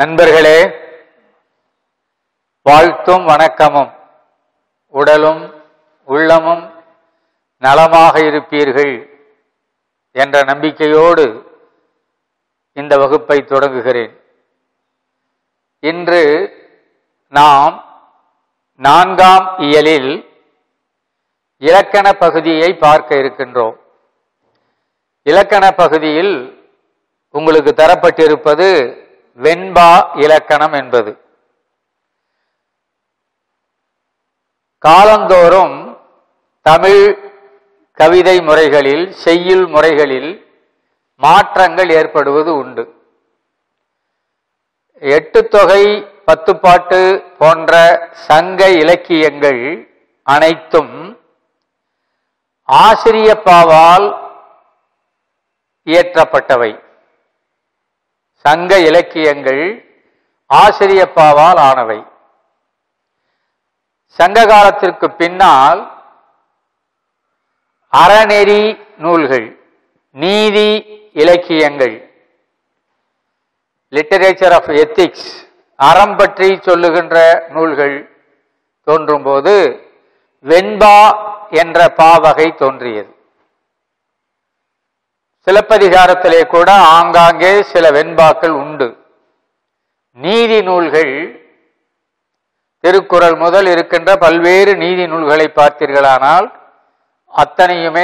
நண்பர்களே வாழ்த்தும் வணக்கமும் உடலும் உள்ளமும் நலமாக இருப்பீர்கள் என்ற நம்பிக்கையோடு இந்த வகுப்பை தொடங்குகிறேன் இன்று நாம் நான்காம் இயலில் இலக்கண பகுதியை பார்க்க இருக்கின்றோம் இலக்கண பகுதியில் உங்களுக்கு தரப்பட்டிருப்பது வெண்பா இலக்கணம் என்பது காலந்தோறும் தமிழ் கவிதை முறைகளில் செய்யுள் முறைகளில் மாற்றங்கள் ஏற்படுவது உண்டு எட்டு தொகை பத்துப்பாட்டு போன்ற சங்க இலக்கியங்கள் அனைத்தும் ஆசிரியப்பாவால் இயற்றப்பட்டவை சங்க இலக்கியங்கள் ஆசிரியப்பாவால் ஆனவை சங்க காலத்திற்கு பின்னால் அறநெறி நூல்கள் நீதி இலக்கியங்கள் லிட்டரேச்சர் ஆஃப் எத்திக்ஸ் அறம் பற்றி சொல்லுகின்ற நூல்கள் தோன்றும்போது வெண்பா என்ற பாவகை தோன்றியது சிலப்பதிகாரத்திலே கூட ஆங்காங்கே சில வெண்பாக்கள் உண்டு நீதி நூல்கள் திருக்குறள் முதல் இருக்கின்ற பல்வேறு நீதி நூல்களை பார்த்தீர்களானால் அத்தனையுமே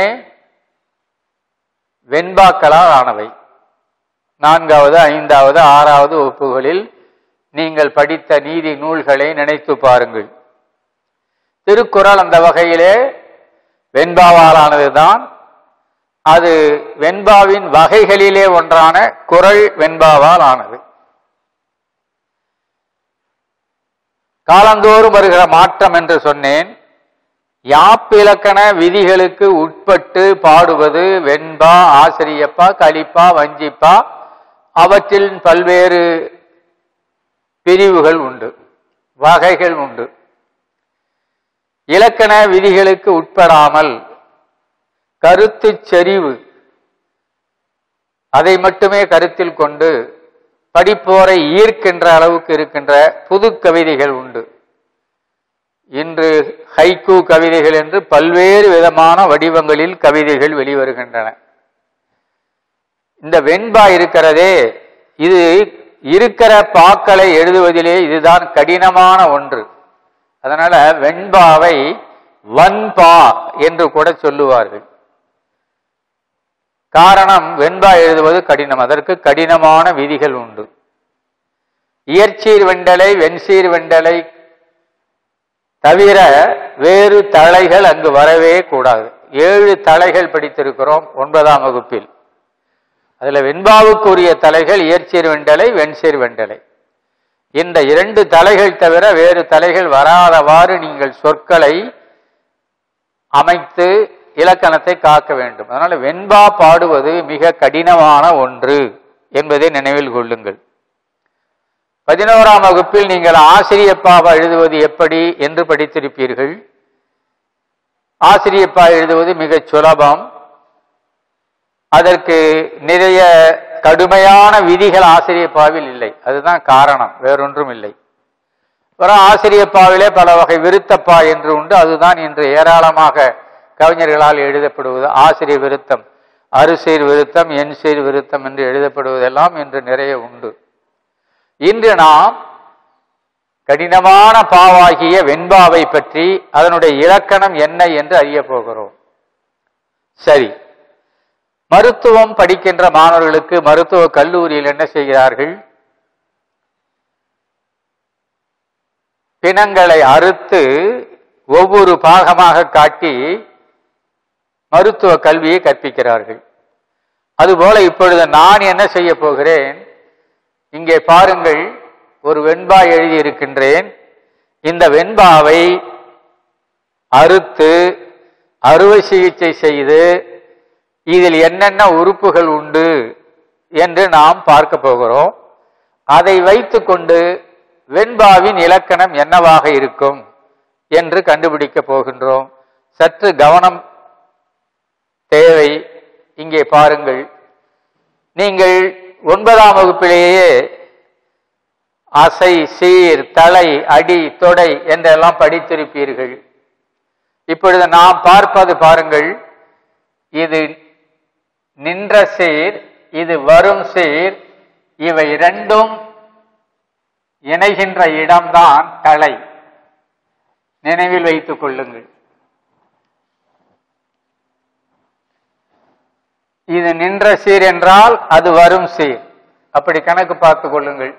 வெண்பாக்களால் ஆனவை நான்காவது ஐந்தாவது ஆறாவது வகுப்புகளில் நீங்கள் படித்த நீதி நூல்களை நினைத்து பாருங்கள் திருக்குறள் அந்த வகையிலே வெண்பாவாலானதுதான் அது வெண்பாவின் வகைகளிலே ஒன்றான குரல் வெண்பாவால் ஆனது காலந்தோறும் வருகிற மாற்றம் என்று சொன்னேன் யாப்பிலக்கண விதிகளுக்கு உட்பட்டு பாடுவது வெண்பா ஆசிரியப்பா கலிப்பா வஞ்சிப்பா அவற்றில் பல்வேறு பிரிவுகள் உண்டு வகைகள் உண்டு இலக்கண விதிகளுக்கு உட்படாமல் கருத்து செறிவு அதை மட்டுமே கருத்தில் கொண்டு படிப்போரை ஈர்க்கின்ற அளவுக்கு இருக்கின்ற புது கவிதைகள் உண்டு இன்று ஹைக்கூ கவிதைகள் என்று பல்வேறு விதமான வடிவங்களில் கவிதைகள் வெளிவருகின்றன இந்த வெண்பா இருக்கிறதே இது இருக்கிற பாக்களை எழுதுவதிலே இதுதான் கடினமான ஒன்று அதனால வெண்பாவை வன்பா என்று கூட சொல்லுவார்கள் காரணம் வெண்பா எழுதுவது கடினம் அதற்கு கடினமான விதிகள் உண்டு இயற்சீர் வெண்டலை வெண்சீர் வெண்டலை தவிர வேறு தலைகள் அங்கு வரவே கூடாது ஏழு தலைகள் படித்திருக்கிறோம் ஒன்பதாம் வகுப்பில் அதுல வெண்பாவுக்குரிய தலைகள் இயற்சீர் வெண்டலை வெண்சீர் வெண்டலை இந்த இரண்டு தலைகள் தவிர வேறு தலைகள் வராதவாறு நீங்கள் சொற்களை அமைத்து இலக்கணத்தை காக்க வேண்டும் அதனால வெண்பா பாடுவது மிக கடினமான ஒன்று என்பதை நினைவில் கொள்ளுங்கள் பதினோராம் வகுப்பில் நீங்கள் ஆசிரியப்பாவா எழுதுவது எப்படி என்று படித்திருப்பீர்கள் ஆசிரியப்பா எழுதுவது மிகச் சுலபம் அதற்கு நிறைய கடுமையான விதிகள் ஆசிரியப்பாவில் இல்லை அதுதான் காரணம் வேறொன்றும் இல்லை அப்புறம் ஆசிரியப்பாவிலே பல வகை விருத்தப்பா என்று உண்டு அதுதான் இன்று ஏராளமாக கவிஞர்களால் எழுதப்படுவது ஆசிரிய விருத்தம் அறுசீர் விருத்தம் என் சீர் விருத்தம் என்று எழுதப்படுவதெல்லாம் இன்று நிறைய உண்டு இன்று நாம் கடினமான பாவாகிய வெண்பாவை பற்றி அதனுடைய இலக்கணம் என்ன என்று அறிய போகிறோம் சரி மருத்துவம் படிக்கின்ற மாணவர்களுக்கு மருத்துவ கல்லூரியில் என்ன செய்கிறார்கள் பிணங்களை அறுத்து ஒவ்வொரு பாகமாக காட்டி மருத்துவ கல்வியை கற்பிக்கிறார்கள் அதுபோல இப்பொழுது நான் என்ன செய்ய போகிறேன் இங்கே பாருங்கள் ஒரு வெண்பா எழுதியிருக்கின்றேன் இந்த வெண்பாவை அறுத்து அறுவை சிகிச்சை செய்து இதில் என்னென்ன உறுப்புகள் உண்டு என்று நாம் பார்க்க போகிறோம் அதை வைத்துக்கொண்டு வெண்பாவின் இலக்கணம் என்னவாக இருக்கும் என்று கண்டுபிடிக்க போகின்றோம் சற்று கவனம் தேவை இங்கே பாருங்கள் நீங்கள் ஒன்பதாம் வகுப்பிலேயே அசை சீர் தலை அடி தொடை என்றெல்லாம் படித்திருப்பீர்கள் இப்பொழுது நாம் பார்ப்பது பாருங்கள் இது நின்ற சீர் இது வரும் சீர் இவை இரண்டும் இணைகின்ற இடம்தான் தலை நினைவில் வைத்துக் கொள்ளுங்கள் இது நின்ற சீர் என்றால் அது வரும் சீர் அப்படி கணக்கு பார்த்துக் கொள்ளுங்கள்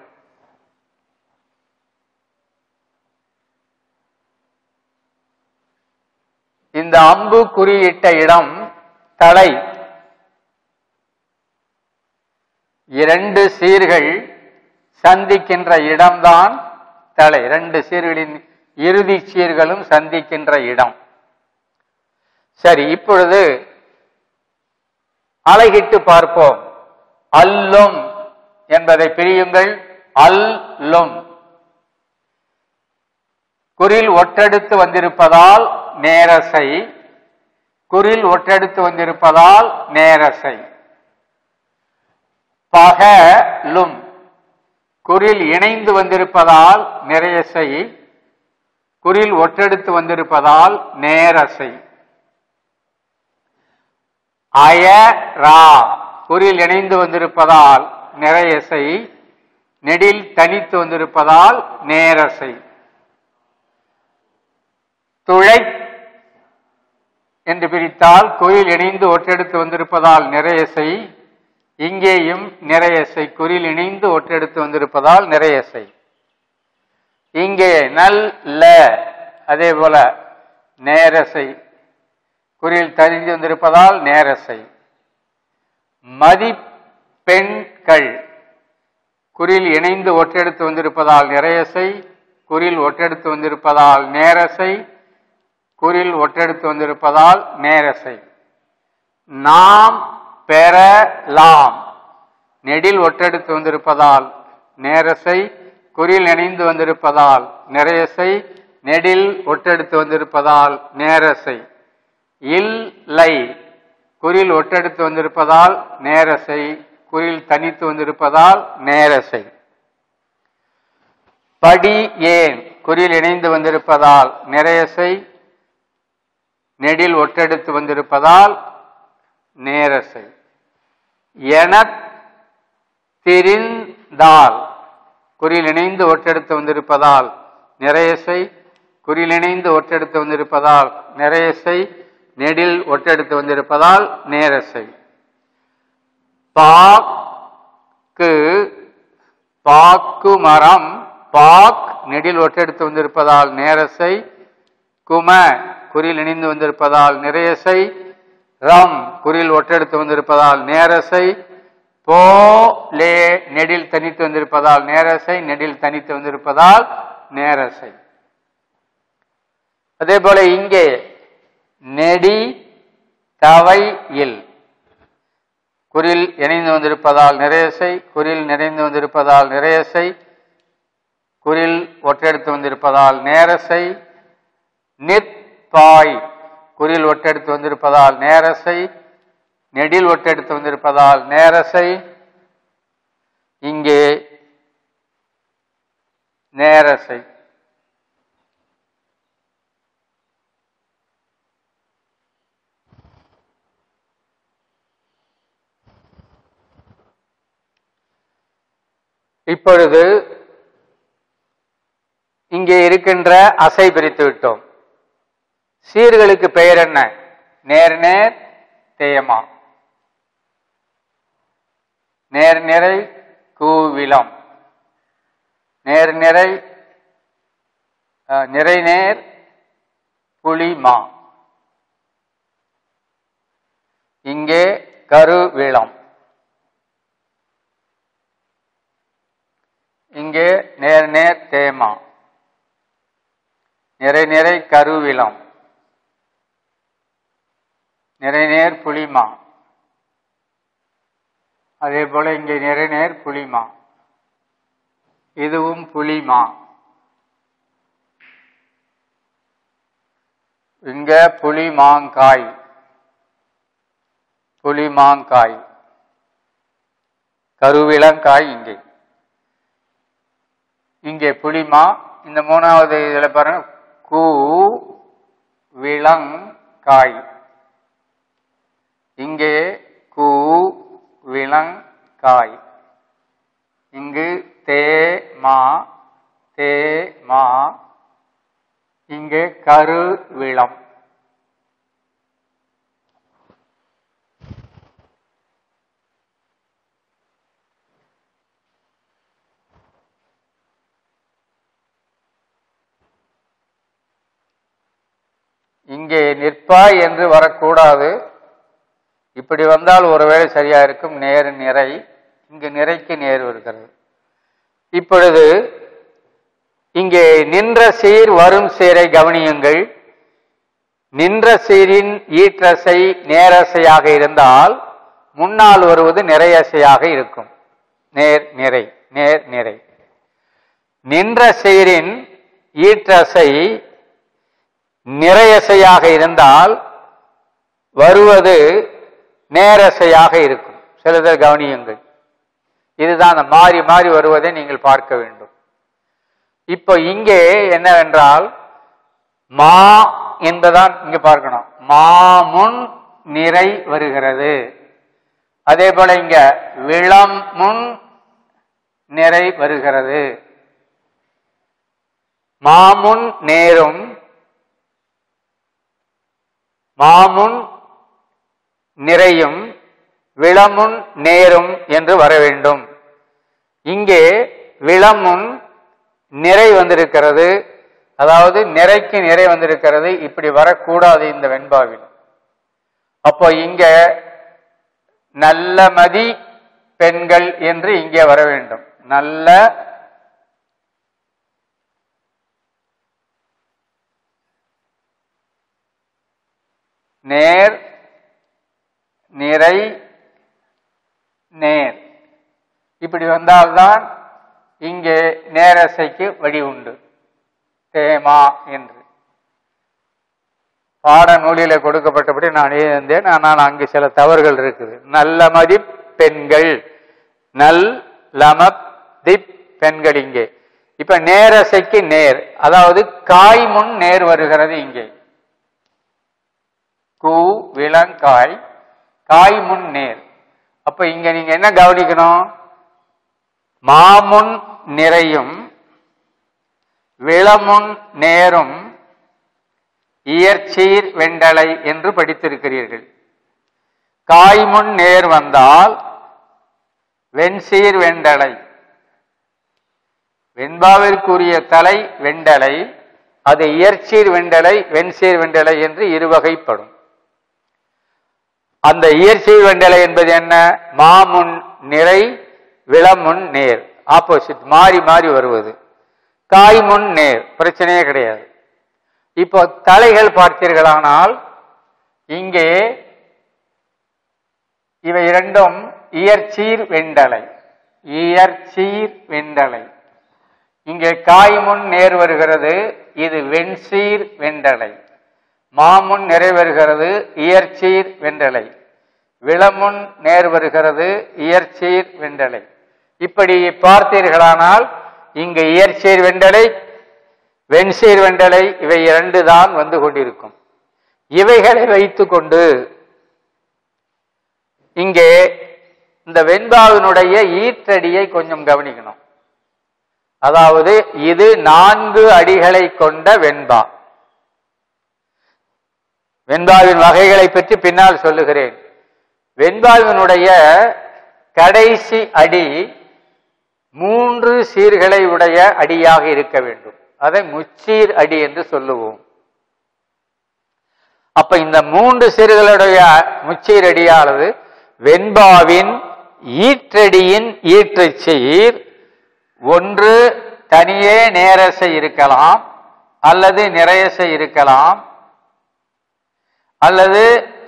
இந்த அம்பு குறியிட்ட இடம் தலை இரண்டு சீர்கள் சந்திக்கின்ற இடம்தான் தலை இரண்டு சீர்களின் இறுதி சீர்களும் சந்திக்கின்ற இடம் சரி இப்பொழுது அழகிட்டு பார்ப்போம் அல்லும் என்பதை பிரியுங்கள் அல்லும் குறில் ஒற்றெடுத்து வந்திருப்பதால் நேரசை குறில் ஒற்றெடுத்து வந்திருப்பதால் நேரசை பகலும் குறில் இணைந்து வந்திருப்பதால் நிறையசை குறில் ஒற்றெடுத்து வந்திருப்பதால் நேரசை அய ரா குறில் இணைந்து வந்திருப்பதால் நிறையசை நெடில் தனித்து வந்திருப்பதால் நேரசை துளை என்று பிரித்தால் கோயில் இணைந்து ஒற்றெடுத்து வந்திருப்பதால் நிறையசை இங்கேயும் நிறையசை குறில் இணைந்து ஒற்றெடுத்து வந்திருப்பதால் நிறையசை இங்கே நல் ல அதே போல நேரசை குறில் தெரிந்து வந்திருப்பதால் நேரசை மதிப்பெண்கள் குறில் இணைந்து ஒற்றெடுத்து வந்திருப்பதால் நிறையசை குறில் ஒற்றெடுத்து வந்திருப்பதால் நேரசை குறில் ஒற்றெடுத்து வந்திருப்பதால் நேரசை நாம் பெறலாம் நெடில் ஒற்றெடுத்து வந்திருப்பதால் நேரசை குறில் இணைந்து வந்திருப்பதால் நிறையசை நெடில் ஒற்றெடுத்து வந்திருப்பதால் நேரசை இல்லை குறில் ஒற்றெடுத்து வந்திருப்பதால் நேரசை குறில் தனித்து வந்திருப்பதால் நேரசை படி ஏன் குறில் இணைந்து வந்திருப்பதால் நிறையசை நெடில் ஒற்றெடுத்து வந்திருப்பதால் நேரசை என தெரிந்தால் குறில் இணைந்து ஒற்றெடுத்து வந்திருப்பதால் நிறையசை குறில் இணைந்து ஒற்றெடுத்து வந்திருப்பதால் நிறையசை நெடில் ஒற்றெடுத்து வந்திருப்பதால் நேரசை பாக்கு பாக்கு மரம் பாக் நெடில் ஒற்றெடுத்து வந்திருப்பதால் நேரசை கும குறில் இணைந்து வந்திருப்பதால் நிறையசை ரம் குறில் ஒற்றெடுத்து வந்திருப்பதால் நேரசை போ லே நெடில் தனித்து வந்திருப்பதால் நேரசை நெடில் தனித்து வந்திருப்பதால் நேரசை அதே போல இங்கே நெடி தவை இல் குறில் இணைந்து வந்திருப்பதால் நிறையசை குறில் நிறைந்து வந்திருப்பதால் நிறையசை குறில் ஒற்றெடுத்து வந்திருப்பதால் நேரசை நிற்பாய் குறில் ஒட்டெடுத்து வந்திருப்பதால் நேரசை நெடில் ஒட்டெடுத்து வந்திருப்பதால் நேரசை இங்கே நேரசை இப்பொழுது இங்கே இருக்கின்ற அசை பிரித்து விட்டோம் சீர்களுக்கு பெயர் என்ன நேர் நேர் தேயமா நேர் நிறை கூவிலம் நேர் நிறை அஹ், நிறை நேர் புலிமா இங்கே கருவிளம் இங்கே நேர் நேர் தேமா நிறை நிறை கருவிளம் நிறைநேர் புளிமா அதே போல இங்கே நிறைநேர் புளிமா இதுவும் புளிமா இங்க புளிமாங்காய் புளிமாங்காய் கருவிளங்காய் இங்கே இங்கே புளிமா இந்த மூணாவது இதுல பாருங்க கூ விளங் காய் இங்கே கூ விளங் காய் இங்கு தே மா தே மா இங்கே கரு விளம் இங்கே நிற்பாய் என்று வரக்கூடாது இப்படி வந்தால் ஒருவேளை சரியா இருக்கும் நேர் நிறை இங்கு நிறைக்கு நேர் வருகிறது இப்பொழுது இங்கே நின்ற சீர் வரும் சீரை கவனியுங்கள் நின்ற சீரின் ஈற்றசை நேரசையாக இருந்தால் முன்னால் வருவது நிறையசையாக இருக்கும் நேர் நிறை நேர் நிறை நின்ற சீரின் ஈற்றசை நிறையசையாக இருந்தால் வருவது நேரசையாக இருக்கும் சிலதர் கவனியுங்கள் இதுதான் அந்த மாறி மாறி வருவதை நீங்கள் பார்க்க வேண்டும் இப்போ இங்கே என்னவென்றால் மா என்பதான் இங்க பார்க்கணும் மாமுன் நிறை வருகிறது அதே போல இங்க விளம் முன் நிறை வருகிறது மாமுன் நேரும் மாமுன் நிறையும் விளமுன் நேரும் என்று வர வேண்டும் இங்கே விளமுன் நிறை வந்திருக்கிறது அதாவது நிறைக்கு நிறை வந்திருக்கிறது இப்படி வரக்கூடாது இந்த வெண்பாவில் அப்போ இங்க நல்ல மதி பெண்கள் என்று இங்கே வர வேண்டும் நல்ல நேர் நிறை நேர் இப்படி வந்தால்தான் இங்கே நேரசைக்கு வழி உண்டு தேமா என்று பாட நூலில கொடுக்கப்பட்டபடி நான் எழுந்தேன் ஆனால் அங்கு சில தவறுகள் இருக்குது நல்ல மதிப் பெண்கள் நல் லமப் திப் பெண்கள் இங்கே இப்ப நேரசைக்கு நேர் அதாவது காய் முன் நேர் வருகிறது இங்கே கூ விலங்காய் காய் முன் நேர் அப்ப இங்க நீங்க என்ன கவனிக்கணும் மாமுன் நிறையும் விளமுன் நேரும் இயற்சீர் வெண்டலை என்று படித்திருக்கிறீர்கள் காய்முன் நேர் வந்தால் வெண்சீர் வெண்டலை வெண்பாவிற்குரிய தலை வெண்டலை அது இயற்சீர் வெண்டலை வெண்சீர் வெண்டலை என்று இருவகைப்படும் அந்த இயற்சீர் வெண்டலை என்பது என்ன மாமுன் நிறை விளமுன் நேர் ஆப்போசிட் மாறி மாறி வருவது காய் முன் நேர் பிரச்சனையே கிடையாது இப்போ தலைகள் பார்த்தீர்களானால் இங்கே இவை இரண்டும் இயற்சீர் வெண்டலை இயற்சீர் வெண்டலை இங்கே காய் முன் நேர் வருகிறது இது வெண்சீர் வெண்டலை மாமுன் நிறைவேறுகிறது இயற்சீர் வெண்டலை விளமுன் நேர் வருகிறது இயற்சீர் வெண்டலை இப்படி பார்த்தீர்களானால் இங்கு இயற்சீர் வெண்டலை வெண்சீர் வெண்டலை இவை இரண்டு தான் வந்து கொண்டிருக்கும் இவைகளை வைத்துக்கொண்டு இங்கே இந்த வெண்பாவினுடைய ஈற்றடியை கொஞ்சம் கவனிக்கணும் அதாவது இது நான்கு அடிகளை கொண்ட வெண்பா வெண்பாவின் வகைகளை பற்றி பின்னால் சொல்லுகிறேன் வெண்பாவினுடைய கடைசி அடி மூன்று சீர்களை உடைய அடியாக இருக்க வேண்டும் அதை முச்சீர் அடி என்று சொல்லுவோம் அப்ப இந்த மூன்று சீர்களுடைய முச்சீர் அடியானது வெண்பாவின் ஈற்றடியின் ஈற்றுச் சீர் ஒன்று தனியே நேரசை இருக்கலாம் அல்லது நிறையசை இருக்கலாம் அல்லது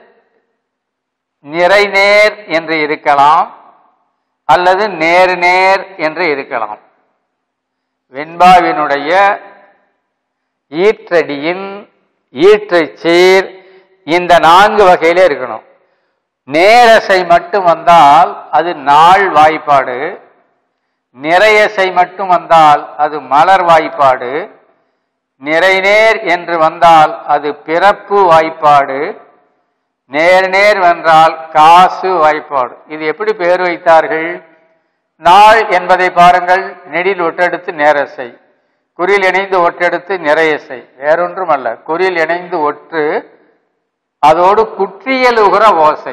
நிறைநேர் என்று இருக்கலாம் அல்லது நேர் நேர் என்று இருக்கலாம் வெண்பாவினுடைய ஈற்றடியின் ஈற்றைச் சீர் இந்த நான்கு வகையிலே இருக்கணும் நேரசை மட்டும் வந்தால் அது நாள் வாய்ப்பாடு நிறையசை மட்டும் வந்தால் அது மலர் வாய்ப்பாடு நிறைநேர் என்று வந்தால் அது பிறப்பு வாய்ப்பாடு நேர் நேர் வென்றால் காசு வாய்ப்பாடு இது எப்படி பெயர் வைத்தார்கள் நாள் என்பதை பாருங்கள் நெடில் ஒற்றெடுத்து நேரசை குறில் இணைந்து ஒற்றெடுத்து நிறையசை வேறொன்றும் அல்ல குறில் இணைந்து ஒற்று அதோடு குற்றியல் உகர ஓசை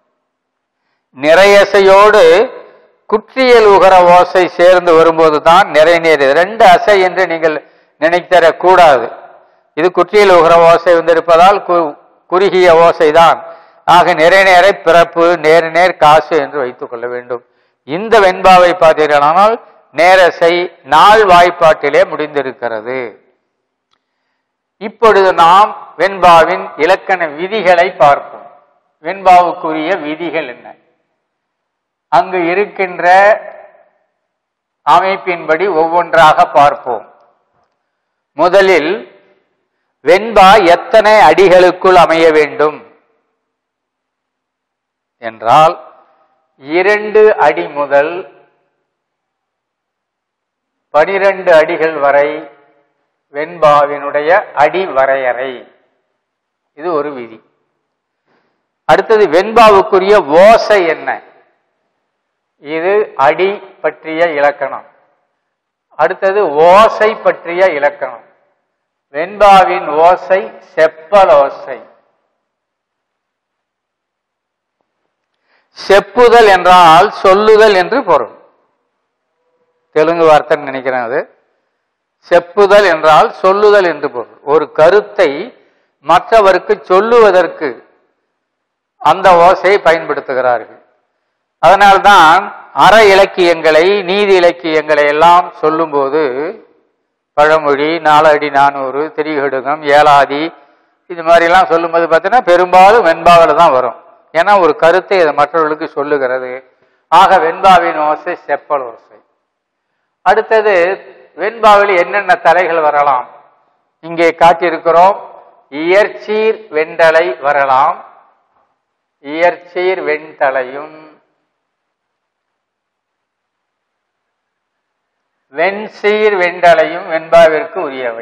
நிறையசையோடு குற்றியல் உகர ஓசை சேர்ந்து வரும்போது தான் நிறைநீர் ரெண்டு அசை என்று நீங்கள் நினைத்தரக் கூடாது இது குற்றியல் உகர ஓசை வந்திருப்பதால் கு- குறுகிய ஓசைதான் ஆக நிறைநேரை பிறப்பு நேர் நேர் காசு என்று வைத்துக் கொள்ள வேண்டும் இந்த வெண்பாவை பார்த்தீர்களானால் நேரசை நாள் வாய்ப்பாட்டிலே முடிந்திருக்கிறது இப்பொழுது நாம் வெண்பாவின் இலக்கண விதிகளை பார்ப்போம் வெண்பாவுக்குரிய விதிகள் என்ன அங்கு இருக்கின்ற அமைப்பின்படி ஒவ்வொன்றாக பார்ப்போம் முதலில் வெண்பா எத்தனை அடிகளுக்குள் அமைய வேண்டும் என்றால் இரண்டு அடி முதல் பனிரெண்டு அடிகள் வரை வெண்பாவினுடைய அடி வரையறை இது ஒரு விதி அடுத்தது வெண்பாவுக்குரிய ஓசை என்ன இது அடி பற்றிய இலக்கணம் அடுத்தது ஓசை பற்றிய இலக்கணம் வெண்பாவின் ஓசை செப்பல் ஓசை செப்புதல் என்றால் சொல்லுதல் என்று பொருள் தெலுங்கு வார்த்தைன்னு நினைக்கிறேன் அது செப்புதல் என்றால் சொல்லுதல் என்று பொருள் ஒரு கருத்தை மற்றவருக்கு சொல்லுவதற்கு அந்த ஓசையை பயன்படுத்துகிறார்கள் அதனால்தான் அற இலக்கியங்களை நீதி இலக்கியங்களை எல்லாம் சொல்லும்போது பழமொழி நாலடி நானூறு திரிகடுகம் ஏலாதி இது மாதிரிலாம் சொல்லும்போது பார்த்தீங்கன்னா பெரும்பாலும் வெண்பாவில் தான் வரும் ஏன்னா ஒரு கருத்தை அது மற்றவர்களுக்கு சொல்லுகிறது ஆக வெண்பாவின் ஓசை செப்பல் ஓசை அடுத்தது வெண்பாவில் என்னென்ன தலைகள் வரலாம் இங்கே காட்டியிருக்கிறோம் இயற்சீர் வெண்டலை வரலாம் இயற்சீர் வெண்தலையும் வெண்சீர் வெண்டலையும் வெண்பாவிற்கு உரியவை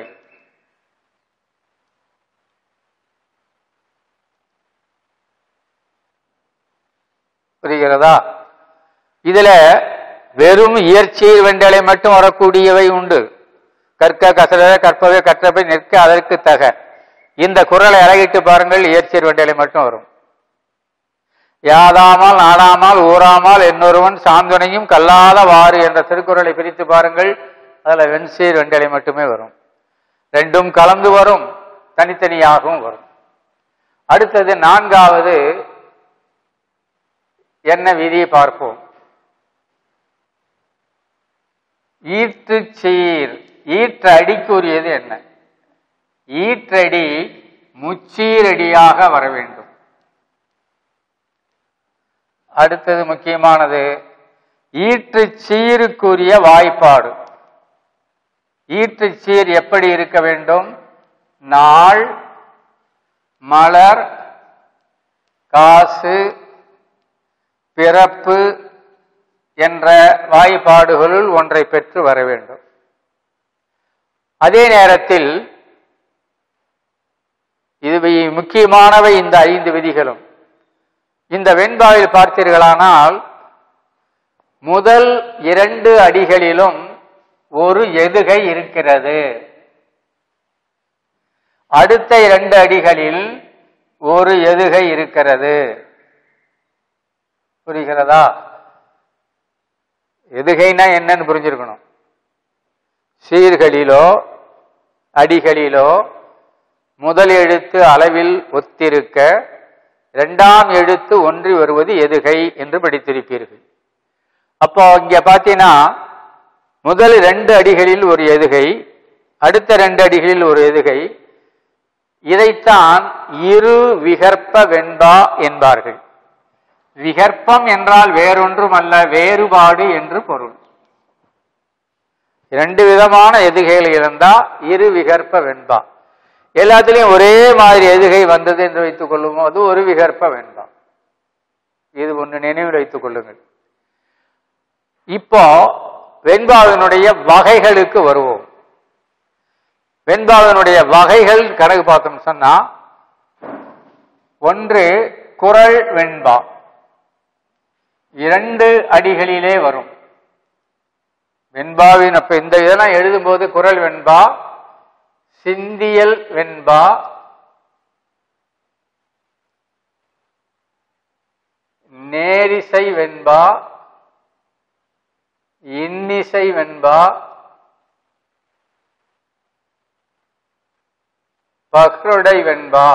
புரிகிறதா இதுல வெறும் இயற்சீர் வெண்டலை மட்டும் வரக்கூடியவை உண்டு கற்க கசட கற்பவை கற்றவை நிற்க அதற்கு தக இந்த குரலை அழகிட்டு பாருங்கள் இயற்சீர் வெண்டலை மட்டும் வரும் யாதாமல் நாடாமல் ஊறாமல் என்னொருவன் சாந்துணையும் கல்லாத வாறு என்ற திருக்குறளை பிரித்து பாருங்கள் அதுல வெண்சீர் வெண்டலை மட்டுமே வரும் ரெண்டும் கலந்து வரும் தனித்தனியாகவும் வரும் அடுத்தது நான்காவது என்ன விதியை பார்ப்போம் ஈற்று சீர் ஈற்று அடிக்குரியது என்ன ஈற்றடி முச்சீரடியாக வர வேண்டும் அடுத்தது முக்கியமானது ஈற்று சீருக்குரிய வாய்ப்பாடு ஈற்று சீர் எப்படி இருக்க வேண்டும் நாள் மலர் காசு பிறப்பு என்ற வாய்ப்பாடுகளுள் ஒன்றை பெற்று வர வேண்டும் அதே நேரத்தில் இது வி- முக்கியமானவை இந்த ஐந்து விதிகளும் இந்த வெண்பாவில் பார்த்தீர்களானால் முதல் இரண்டு அடிகளிலும் ஒரு எதுகை இருக்கிறது அடுத்த இரண்டு அடிகளில் ஒரு எதுகை இருக்கிறது புரிகிறதா எதுகைனா என்னன்னு புரிஞ்சிருக்கணும் சீர்களிலோ அடிகளிலோ முதல் எழுத்து அளவில் ஒத்திருக்க இரண்டாம் எழுத்து ஒன்றி வருவது எதுகை என்று படித்திருப்பீர்கள் அப்போ இங்க பார்த்தீங்கன்னா முதல் ரெண்டு அடிகளில் ஒரு எதுகை அடுத்த ரெண்டு அடிகளில் ஒரு எதுகை இதைத்தான் இரு விகற்ப வெண்பா என்பார்கள் விகற்பம் என்றால் வேறொன்றும் அல்ல வேறுபாடு என்று பொருள் இரண்டு விதமான எதுகைகள் இருந்தா இரு விகற்ப வெண்பா எல்லாத்துலயும் ஒரே மாதிரி எதுகை வந்தது என்று வைத்துக் கொள்ளுவோம் அது ஒரு விகற்ப வெண்பா இது ஒன்று நினைவில் வைத்துக் கொள்ளுங்கள் இப்போ வெண்பாவினுடைய வகைகளுக்கு வருவோம் வெண்பாவினுடைய வகைகள் கணக்கு பார்த்தோம் சொன்னா ஒன்று குரல் வெண்பா இரண்டு அடிகளிலே வரும் வெண்பாவின் அப்ப இந்த இதெல்லாம் எழுதும்போது குரல் வெண்பா சிந்தியல் வெண்பா நேரிசை வெண்பா இன்னிசை வெண்பா பக்ருடை வெண்பா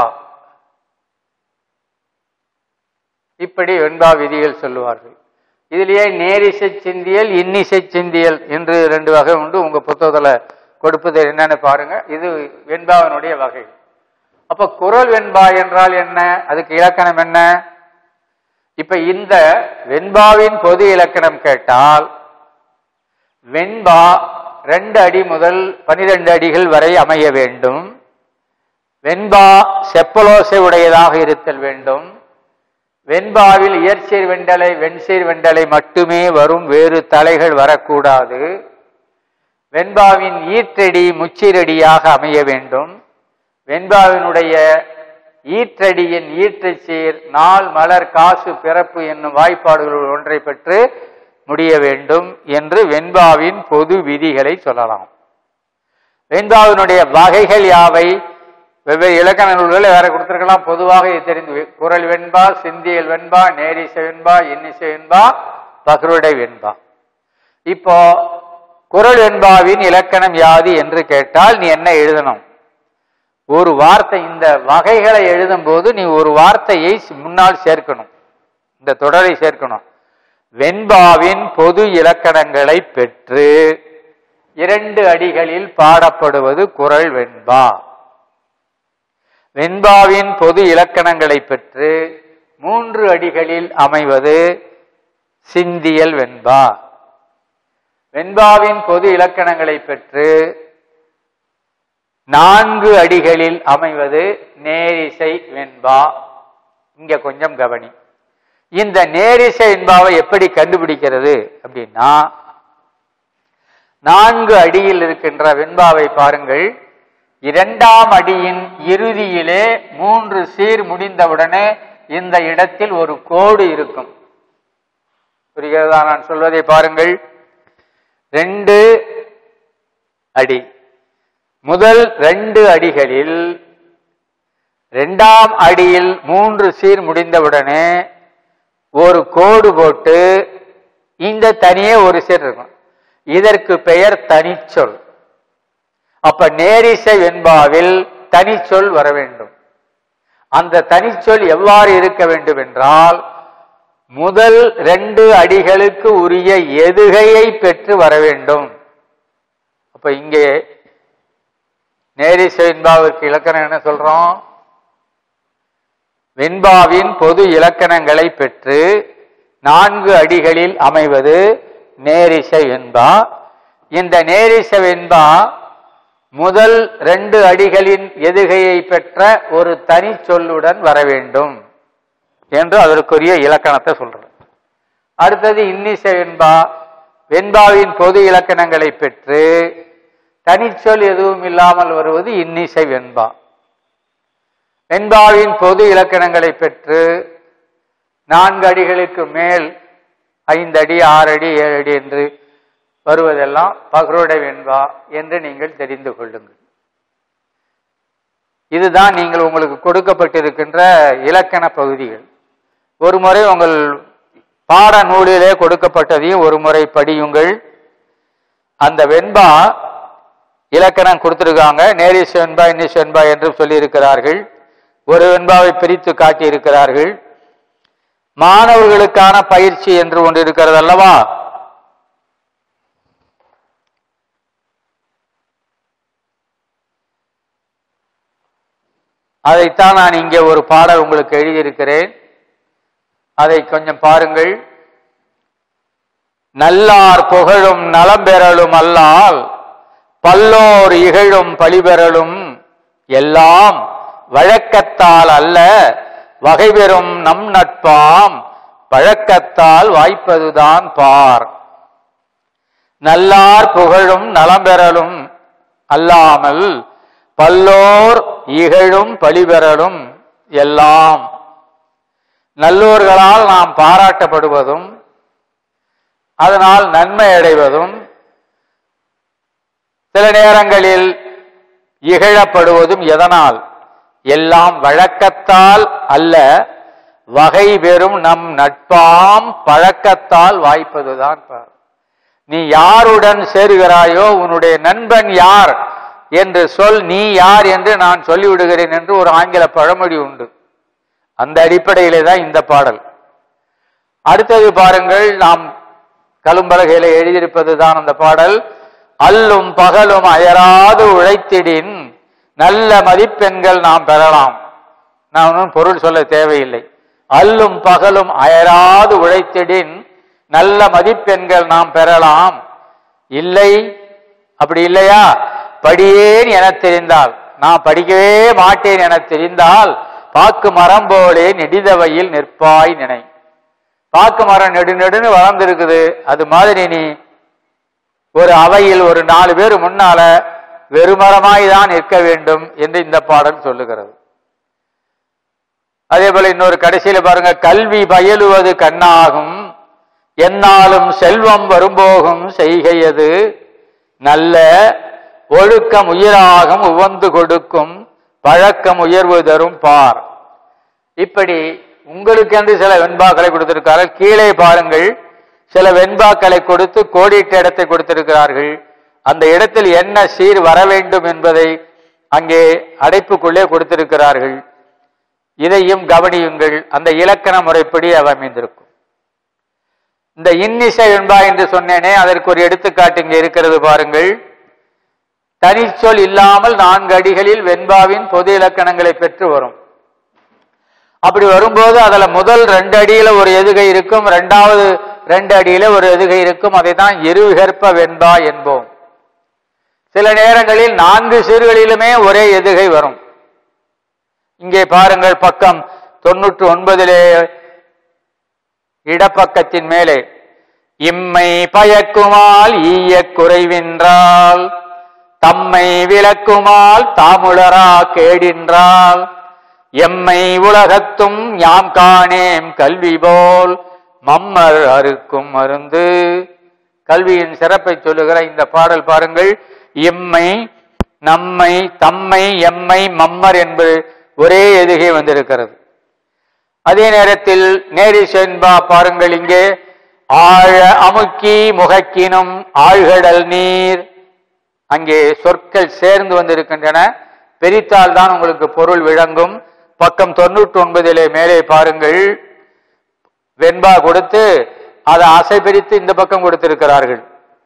இப்படி வெண்பா விதிகள் சொல்லுவார்கள் இதுலயே நேரிசை சிந்தியல் இன்னிசை சிந்தியல் என்று ரெண்டு வகை உண்டு உங்க புத்தகத்துல கொடுப்பது என்னன்னு பாருங்க இது வெண்பாவினுடைய வகை அப்ப குரல் வெண்பா என்றால் என்ன அதுக்கு இலக்கணம் என்ன இப்ப இந்த வெண்பாவின் பொது இலக்கணம் கேட்டால் வெண்பா ரெண்டு அடி முதல் பனிரெண்டு அடிகள் வரை அமைய வேண்டும் வெண்பா செப்பலோசை உடையதாக இருத்தல் வேண்டும் வெண்பாவில் இயற்சீர் வெண்டலை வெண்சீர் வெண்டலை மட்டுமே வரும் வேறு தலைகள் வரக்கூடாது வெண்பாவின் ஈற்றடி முச்சீரடியாக அமைய வேண்டும் வெண்பாவினுடைய ஈற்றடியின் ஈற்றச்சீர் நாள் மலர் காசு பிறப்பு என்னும் வாய்ப்பாடுகள் ஒன்றை பெற்று முடிய வேண்டும் என்று வெண்பாவின் பொது விதிகளை சொல்லலாம் வெண்பாவினுடைய வகைகள் யாவை வெவ்வேறு இலக்கண நூல்கள் வேற கொடுத்திருக்கலாம் பொதுவாக இது தெரிந்து குரல் வெண்பா சிந்தியல் வெண்பா நேரிசை வெண்பா இன்னிசை வெண்பா பகருடை வெண்பா இப்போ குரல் வெண்பாவின் இலக்கணம் யாது என்று கேட்டால் நீ என்ன எழுதணும் ஒரு வார்த்தை இந்த வகைகளை எழுதும் போது நீ ஒரு வார்த்தையை முன்னால் சேர்க்கணும் இந்த தொடரை சேர்க்கணும் வெண்பாவின் பொது இலக்கணங்களை பெற்று இரண்டு அடிகளில் பாடப்படுவது குரல் வெண்பா வெண்பாவின் பொது இலக்கணங்களை பெற்று மூன்று அடிகளில் அமைவது சிந்தியல் வெண்பா வெண்பாவின் பொது இலக்கணங்களை பெற்று நான்கு அடிகளில் அமைவது நேரிசை வெண்பா இங்க கொஞ்சம் கவனி இந்த நேரிசை வெண்பாவை எப்படி கண்டுபிடிக்கிறது அப்படின்னா நான்கு அடியில் இருக்கின்ற வெண்பாவை பாருங்கள் இரண்டாம் அடியின் இறுதியிலே மூன்று சீர் முடிந்தவுடனே இந்த இடத்தில் ஒரு கோடு இருக்கும் புரிகிறதா நான் சொல்வதை பாருங்கள் ரெண்டு அடி முதல் ரெண்டு அடிகளில் இரண்டாம் அடியில் மூன்று சீர் முடிந்தவுடனே ஒரு கோடு போட்டு இந்த தனியே ஒரு சீர் இருக்கும் இதற்கு பெயர் தனிச்சொல் அப்ப நேரிசை வெண்பாவில் தனிச்சொல் வர வேண்டும் அந்த தனிச்சொல் எவ்வாறு இருக்க வேண்டும் என்றால் முதல் ரெண்டு அடிகளுக்கு உரிய எதுகையை பெற்று வர வேண்டும் அப்ப இங்கே நேரிசை வெண்பாவிற்கு இலக்கணம் என்ன சொல்றோம் வெண்பாவின் பொது இலக்கணங்களை பெற்று நான்கு அடிகளில் அமைவது நேரிசை வெண்பா இந்த நேரிசை வெண்பா முதல் ரெண்டு அடிகளின் எதுகையை பெற்ற ஒரு தனி சொல்லுடன் வர வேண்டும் என்று அதற்குரிய இலக்கணத்தை சொல்ற அடுத்தது இன்னிசை வெண்பா வெண்பாவின் பொது இலக்கணங்களை பெற்று தனிச்சொல் எதுவும் இல்லாமல் வருவது இன்னிசை வெண்பா வெண்பாவின் பொது இலக்கணங்களை பெற்று நான்கு அடிகளுக்கு மேல் ஐந்து அடி ஆறு அடி ஏழு அடி என்று வருவதெல்லாம் பகரோட வெண்பா என்று நீங்கள் தெரிந்து கொள்ளுங்கள் இதுதான் நீங்கள் உங்களுக்கு கொடுக்கப்பட்டிருக்கின்ற இலக்கண பகுதிகள் ஒரு முறை உங்கள் பாட நூலிலே கொடுக்கப்பட்டதையும் ஒரு முறை படியுங்கள் அந்த வெண்பா இலக்கணம் கொடுத்திருக்காங்க நேரிசு வெண்பா இன்னிசு வெண்பா என்று சொல்லியிருக்கிறார்கள் ஒரு வெண்பாவை பிரித்து காட்டியிருக்கிறார்கள் மாணவர்களுக்கான பயிற்சி என்று ஒன்று இருக்கிறது அல்லவா அதைத்தான் நான் இங்கே ஒரு பாடல் உங்களுக்கு எழுதியிருக்கிறேன் அதை கொஞ்சம் பாருங்கள் நல்லார் புகழும் நலம் பெறலும் அல்லால் பல்லோர் இகழும் பழிபெறலும் எல்லாம் வழக்கத்தால் அல்ல வகை பெறும் நம் நட்பாம் பழக்கத்தால் வாய்ப்பதுதான் பார் நல்லார் புகழும் நலம் பெறலும் அல்லாமல் பல்லோர் இகழும் பழிபெறலும் எல்லாம் நல்லோர்களால் நாம் பாராட்டப்படுவதும் அதனால் நன்மை அடைவதும் சில நேரங்களில் இகழப்படுவதும் எதனால் எல்லாம் வழக்கத்தால் அல்ல வகை பெறும் நம் நட்பாம் பழக்கத்தால் வாய்ப்பதுதான் பார் நீ யாருடன் சேருகிறாயோ உன்னுடைய நண்பன் யார் என்று சொல் நீ யார் என்று நான் சொல்லிவிடுகிறேன் என்று ஒரு ஆங்கில பழமொழி உண்டு அந்த அடிப்படையிலே தான் இந்த பாடல் அடுத்தது பாருங்கள் நாம் கலும்பலகையில எழுதியிருப்பது தான் அந்த பாடல் அல்லும் பகலும் அயராது உழைத்திடின் நல்ல மதிப்பெண்கள் நாம் பெறலாம் நான் ஒன்றும் பொருள் சொல்ல தேவையில்லை அல்லும் பகலும் அயராது உழைத்திடின் நல்ல மதிப்பெண்கள் நாம் பெறலாம் இல்லை அப்படி இல்லையா படியேன் என தெரிந்தால் நான் படிக்கவே மாட்டேன் என தெரிந்தால் பாக்கு மரம் போலே நெடிதவையில் நிற்பாய் நினை பாக்கு மரம் நெடு நெடுன்னு வளர்ந்துருக்குது அது மாதிரி நீ ஒரு அவையில் ஒரு நாலு பேர் முன்னால வெறுமரமாய் தான் நிற்க வேண்டும் என்று இந்த பாடல் சொல்லுகிறது அதே போல இன்னொரு கடைசியில பாருங்க கல்வி பயிலுவது கண்ணாகும் என்னாலும் செல்வம் வரும்போகும் செய்கையது நல்ல ஒழுக்கம் உயிராகும் உவந்து கொடுக்கும் பழக்கம் உயர்வு தரும் பார் இப்படி உங்களுக்கென்று சில வெண்பாக்களை கொடுத்திருக்கிறார்கள் கீழே பாருங்கள் சில வெண்பாக்களை கொடுத்து கோடிட்ட இடத்தை கொடுத்திருக்கிறார்கள் அந்த இடத்தில் என்ன சீர் வர வேண்டும் என்பதை அங்கே அடைப்புக்குள்ளே கொடுத்திருக்கிறார்கள் இதையும் கவனியுங்கள் அந்த இலக்கண முறைப்படி அவ அமைந்திருக்கும் இந்த இன்னிசை வெண்பா என்று சொன்னேனே அதற்கு ஒரு எடுத்துக்காட்டு இங்கே இருக்கிறது பாருங்கள் தனிச்சொல் இல்லாமல் நான்கு அடிகளில் வெண்பாவின் பொது இலக்கணங்களை பெற்று வரும் அப்படி வரும்போது அதுல முதல் ரெண்டு அடியில ஒரு எதுகை இருக்கும் ரெண்டாவது ரெண்டு அடியில ஒரு எதுகை இருக்கும் அதை தான் இருகற்ப வெண்பா என்போம் சில நேரங்களில் நான்கு சீர்களிலுமே ஒரே எதுகை வரும் இங்கே பாருங்கள் பக்கம் தொன்னூற்று ஒன்பதிலே இடப்பக்கத்தின் மேலே இம்மை பயக்குமால் ஈய குறைவின்றால் தம்மை விளக்குமால் தாமுளரா கேடின்றால் எம்மை உலகத்தும் யாம் காணேம் கல்வி போல் மம்மர் அறுக்கும் மருந்து கல்வியின் சிறப்பை சொல்லுகிற இந்த பாடல் பாருங்கள் எம்மை நம்மை தம்மை எம்மை மம்மர் என்பது ஒரே எதுகை வந்திருக்கிறது அதே நேரத்தில் நேரி சென்பா பாருங்கள் இங்கே ஆழ அமுக்கி முகக்கினும் ஆழ்கடல் நீர் அங்கே சொற்கள் சேர்ந்து வந்திருக்கின்றன பிரித்தால் தான் உங்களுக்கு பொருள் விளங்கும் பக்கம் தொண்ணூற்றி ஒன்பதிலே மேலே பாருங்கள் வெண்பா கொடுத்து அதை அசை பிரித்து இந்த பக்கம் கொடுத்திருக்கிறார்கள்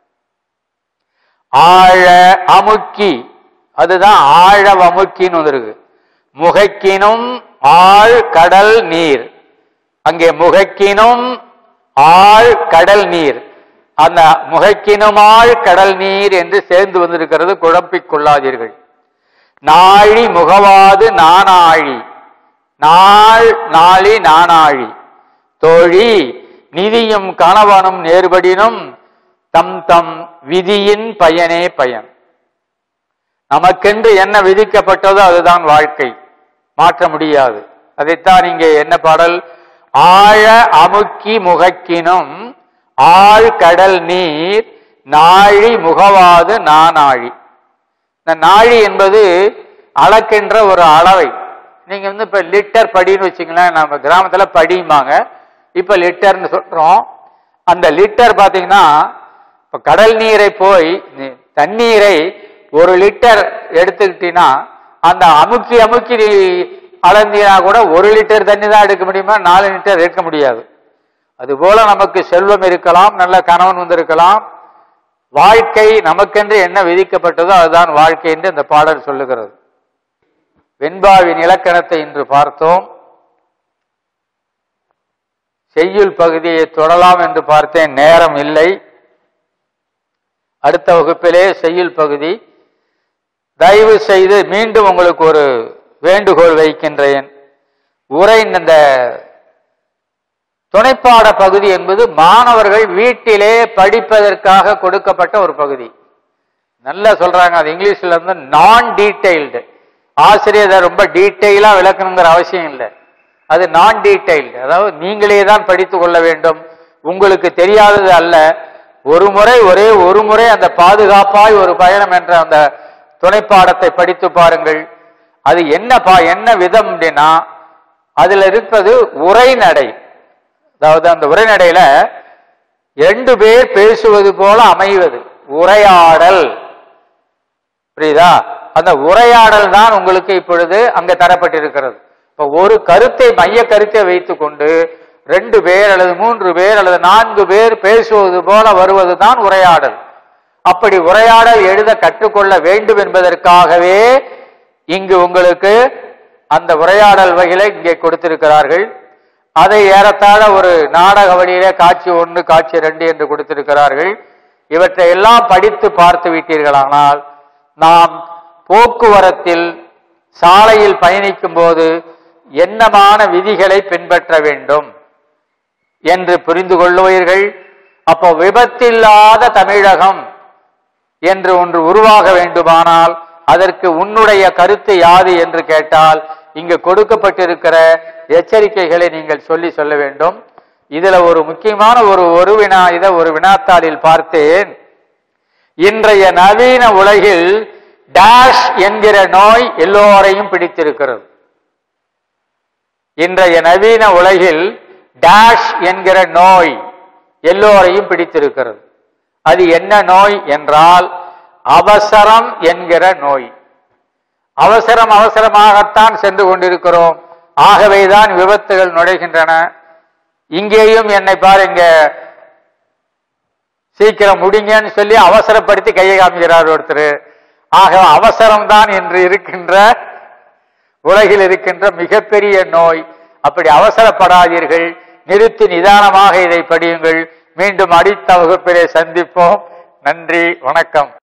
ஆழ அமுக்கி அதுதான் ஆழ அமுக்கின்னு வந்திருக்கு முகைக்கினும் ஆழ் கடல் நீர் அங்கே முகைக்கினும் ஆழ் கடல் நீர் அந்த முகைக்கினுமாள் கடல் நீர் என்று சேர்ந்து வந்திருக்கிறது குழப்பிக் கொள்ளாதீர்கள் நாழி முகவாது நானாழி நாள் நாளி நானாழி தோழி நிதியும் கணவனும் நேர்படினும் தம் தம் விதியின் பயனே பயன் நமக்கென்று என்ன விதிக்கப்பட்டதோ அதுதான் வாழ்க்கை மாற்ற முடியாது அதைத்தான் இங்கே என்ன பாடல் ஆழ அமுக்கி முகக்கினும் ஆழ் கடல் நீர் நாழி முகவாது நானாழி இந்த நாழி என்பது அளக்கின்ற ஒரு அளவை நீங்க வந்து இப்ப லிட்டர் படின்னு வச்சுங்களேன் நம்ம கிராமத்துல படிம்பாங்க இப்ப லிட்டர்னு சொல்றோம் அந்த லிட்டர் பாத்தீங்கன்னா இப்ப கடல் நீரை போய் நீ- தண்ணீரை ஒரு லிட்டர் எடுத்துக்கிட்டீங்கன்னா அந்த அமுக்கி அமுக்கி நீ அளந்தீனா கூட ஒரு லிட்டர் தண்ணி தான் எடுக்க முடியுமா நாலு லிட்டர் எடுக்க முடியாது அதுபோல நமக்கு செல்வம் இருக்கலாம் நல்ல கணவன் வந்திருக்கலாம் வாழ்க்கை நமக்கென்று என்ன விதிக்கப்பட்டதோ அதுதான் வாழ்க்கை என்று இந்த பாடல் சொல்லுகிறது வெண்பாவின் இலக்கணத்தை இன்று பார்த்தோம் செய்யுள் பகுதியை தொடலாம் என்று பார்த்தேன் நேரம் இல்லை அடுத்த வகுப்பிலே செய்யுள் பகுதி தயவு செய்து மீண்டும் உங்களுக்கு ஒரு வேண்டுகோள் வைக்கின்றேன் உரை இந்த துணைப்பாட பகுதி என்பது மாணவர்கள் வீட்டிலே படிப்பதற்காக கொடுக்கப்பட்ட ஒரு பகுதி நல்லா சொல்றாங்க அது இங்கிலீஷ்ல வந்து நான் டீடைல்டு ஆசிரியர் அதை ரொம்ப டீட்டெயிலா விளக்கணுங்கிற அவசியம் இல்லை அது நான் டீடைல்டு அதாவது நீங்களே தான் படித்துக் கொள்ள வேண்டும் உங்களுக்கு தெரியாதது அல்ல ஒரு முறை ஒரே ஒரு முறை அந்த பாதுகாப்பாய் ஒரு பயணம் என்ற அந்த துணைப்பாடத்தை படித்து பாருங்கள் அது என்ன பா என்ன விதம் அப்படின்னா அதுல இருப்பது உரைநடை அதாவது அந்த உரைநடையில ரெண்டு பேர் பேசுவது போல அமைவது உரையாடல் புரியுதா அந்த உரையாடல் தான் உங்களுக்கு இப்பொழுது அங்க தரப்பட்டிருக்கிறது இப்ப ஒரு கருத்தை மைய கருத்தை வைத்துக்கொண்டு ரெண்டு பேர் அல்லது மூன்று பேர் அல்லது நான்கு பேர் பேசுவது போல வருவது தான் உரையாடல் அப்படி உரையாடல் எழுத கற்றுக்கொள்ள வேண்டும் என்பதற்காகவே இங்கு உங்களுக்கு அந்த உரையாடல் வகையில இங்கே கொடுத்திருக்கிறார்கள் அதை ஏறத்தாழ ஒரு நாடக வழியிலே காட்சி ஒன்று காட்சி ரெண்டு என்று கொடுத்திருக்கிறார்கள் இவற்றை எல்லாம் படித்து பார்த்து விட்டீர்களானால் நாம் போக்குவரத்தில் சாலையில் பயணிக்கும் போது என்னமான விதிகளை பின்பற்ற வேண்டும் என்று புரிந்து கொள்ளுவீர்கள் அப்போ விபத்தில்லாத தமிழகம் என்று ஒன்று உருவாக வேண்டுமானால் அதற்கு உன்னுடைய கருத்து யாது என்று கேட்டால் இங்கு கொடுக்கப்பட்டிருக்கிற எச்சரிக்கைகளை நீங்கள் சொல்லி சொல்ல வேண்டும் இதுல ஒரு முக்கியமான ஒரு ஒரு வினா இதை ஒரு வினாத்தாளில் பார்த்தேன் இன்றைய நவீன உலகில் டேஷ் என்கிற நோய் எல்லோரையும் பிடித்திருக்கிறது இன்றைய நவீன உலகில் டேஷ் என்கிற நோய் எல்லோரையும் பிடித்திருக்கிறது அது என்ன நோய் என்றால் அவசரம் என்கிற நோய் அவசரம் அவசரமாகத்தான் சென்று கொண்டிருக்கிறோம் ஆகவேதான் விபத்துகள் நுழைகின்றன இங்கேயும் என்னை பாருங்க சீக்கிரம் முடிங்கன்னு சொல்லி அவசரப்படுத்தி கையை காமிக்கிறார் ஒருத்தர் ஆக அவசரம்தான் என்று இருக்கின்ற உலகில் இருக்கின்ற மிகப்பெரிய நோய் அப்படி அவசரப்படாதீர்கள் நிறுத்தி நிதானமாக இதை படியுங்கள் மீண்டும் அடுத்த வகுப்பிலே சந்திப்போம் நன்றி வணக்கம்